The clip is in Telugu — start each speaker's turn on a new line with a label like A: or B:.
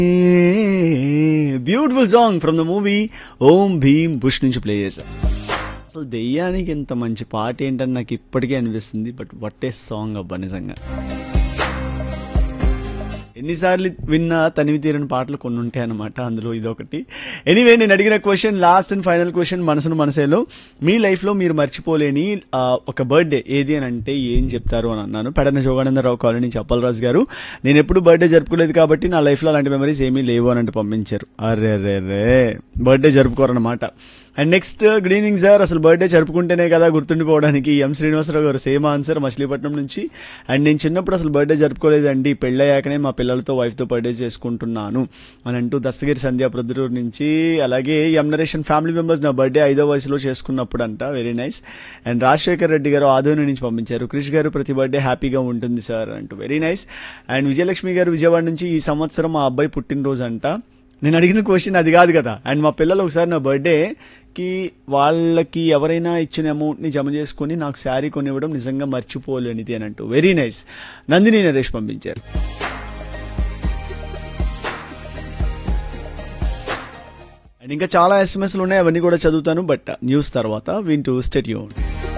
A: beautiful song from the movie Om Bheem Bush నుంచి ప్లే చేశా అసలు దెయ్యానికి ఇంత మంచి పాట ఏంటని నాకు ఇప్పటికే అనిపిస్తుంది బట్ వట్ ఏ సాంగ్ అబ్బా నిజంగా ఎన్నిసార్లు విన్నా తనివి తీరని పాటలు కొన్ని ఉంటాయి అనమాట అందులో ఇదొకటి ఎనీవే నేను అడిగిన question last and final question మనసును మనసేలో మీ లైఫ్లో మీరు మర్చిపోలేని ఆ, ఒక బర్త్డే ఏది అని అంటే ఏం చెప్తారు అని అన్నాను పెడన జోగానందరావు కాలనీ చప్పలరాజు గారు నేను ఎప్పుడు బర్త్డే జరుపుకోలేదు కాబట్టి నా లైఫ్లో అలాంటి మెమరీస్ ఏమీ లేవు అని అంటే పంపించారు అరే రే రే బర్త్డే జరుపుకోరనమాట and next good evening sir అసలు బర్త్డే జరుపుకుంటేనే కదా గుర్తుండిపోవడానికి ఎం శ్రీనివాసరావు గారు సేమ్ ఆన్సర్ మచిలీపట్నం నుంచి అండ్ నేను చిన్నప్పుడు అసలు బర్త్డే జరుపుకోలేదండి పెళ్ళయ్యాకనే మా పిల్లలతో వైఫ్తో బర్త్డే చేసుకుంటున్నాను అని అంటూ దస్తగిరి సంధ్యా ప్రొద్దుటూరు నుంచి అలాగే ఎం నరేషన్ ఫ్యామిలీ మెంబర్స్ నా బర్త్డే ఐదో వయసులో చేసుకున్నప్పుడు అంట very nice and Rajasekhar Reddy గారు ఆదోని నుంచి పంపించారు క్రిష్ గారు ప్రతి బర్త్డే హ్యాపీగా ఉంటుంది సార్ అంటూ వెరీ నైస్ అండ్ విజయలక్ష్మి గారు విజయవాడ నుంచి ఈ సంవత్సరం మా అబ్బాయి పుట్టినరోజు అంట నేను అడిగిన క్వశ్చన్ అది కాదు కదా అండ్ మా పిల్లలు ఒకసారి నా బర్త్డేకి వాళ్ళకి ఎవరైనా ఇచ్చిన అమౌంట్ని జమ చేసుకుని నాకు శారీ కొనివ్వడం నిజంగా మర్చిపోలేనిది అని అంటూ వెరీ నైస్ నందిని నరేష్ పంపించారు అండ్ ఇంకా చాలా ఎస్ఎంఎస్లు ఉన్నాయి అవన్నీ కూడా చదువుతాను బట్ న్యూస్ తర్వాత వింటూ స్టెట్యూన్